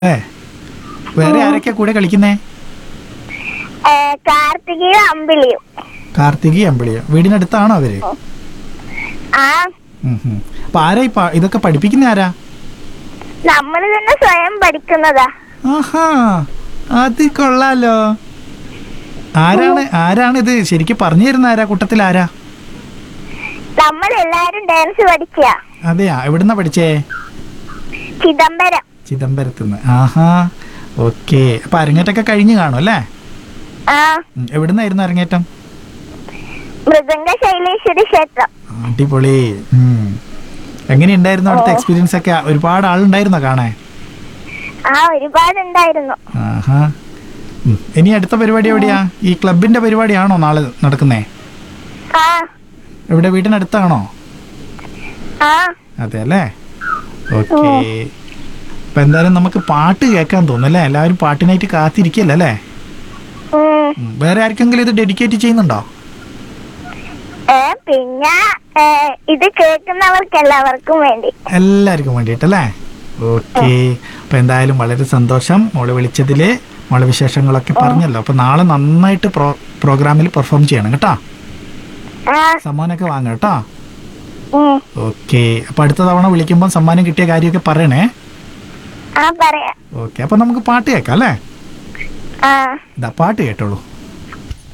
ഏ വേറെ ആരൊക്കെയാ കൂടെ കളിക്കുന്നേ ഏ, കാർത്തികയും അമ്പിളിയും കാർത്തികി അമ്പിളിയ വീടിനടുത്താണോ അവര് ആ ഉം ഉം. അപ്പൊ ആരാ ഈ പാ- ഇതൊക്കെ പഠിപ്പിക്കുന്ന ആരാ നമ്മൾ തന്നെ സ്വയം പഠിക്കുന്നതാ ആഹാ അത് കൊള്ളാലോ ആരാണ് ആരാണ് ഇത് ശരിക്കും പറഞ്ഞു തരുന്ന ആരാ കൂട്ടത്തിൽ ആരാ നമ്മൾ എല്ലാരും ഡാൻസ് പഠിക്കുക അതെയാ എവിടുന്നാ പഠിച്ചേ ചിദംബരം ചിദംബരത്തുനിന്ന് ആഹാ ഓക്കെ അപ്പൊ അരങ്ങേറ്റൊക്കെ കഴിഞ്ഞു കാണും അല്ലേ ആ ഉം, എവിടുന്നായിരുന്നു അരങ്ങേറ്റം മൃദംഗ ശൈലേശ്വരി ക്ഷേത്രം അടിപൊളി ഉം. എങ്ങനെയുണ്ടായിരുന്നു അവിടുത്തെ എക്സ്പീരിയൻസ് ഒക്കെ ഒരുപാട് ആളുണ്ടായിരുന്നോ കാണാൻ ആ ഒരുപാടുണ്ടായിരുന്നു ആഹാ ഉം. ഇനി അടുത്ത പരിപാടി എവിടെയാ ഈ ക്ലബിന്റെ പരിപാടിയാണോ നാളെ നടക്കുന്നേ ആ എവിടെ വീടിനടുത്താണോ ആ അതെ അല്ലേ ഓക്കെ അപ്പൊ എന്തായാലും നമുക്ക് പാട്ട് കേൾക്കാൻ തോന്നും അല്ലേ എല്ലാവരും പാട്ടിനായിട്ട് കാത്തിരിക്കല്ലേ അല്ലേ ഉം. ഉം. വേറെ ആർക്കെങ്കിലും ഇത് ഡെഡിക്കേറ്റ് ചെയ്യുന്നുണ്ടോ ഏ, പിന്നെ ഏ, ഇത് കേൾക്കുന്നവർക്ക് എല്ലാവർക്കും വേണ്ടി എല്ലാവർക്കും വേണ്ടിയിട്ടല്ലേ ഓക്കെ അപ്പൊ എന്തായാലും വളരെ സന്തോഷം മോള് വിളിച്ചതില് മോളെ വിശേഷങ്ങളൊക്കെ പറഞ്ഞല്ലോ അപ്പൊ നാളെ നന്നായിട്ട് പ്രോ പ്രോഗ്രാമിൽ പെർഫോം ചെയ്യണം കേട്ടോ ആ സമ്മാനമൊക്കെ വാങ്ങാം കേട്ടോ ഉം. ഓക്കെ അപ്പൊ അടുത്ത തവണ വിളിക്കുമ്പോൾ സമ്മാനം കിട്ടിയ കാര്യമൊക്കെ പറയണേ ആ പറയാം ഓക്കെ അപ്പൊ നമുക്ക് പാട്ട് കേൾക്കാം അല്ലേ ആ ഇതാ പാട്ട് കേട്ടോളൂ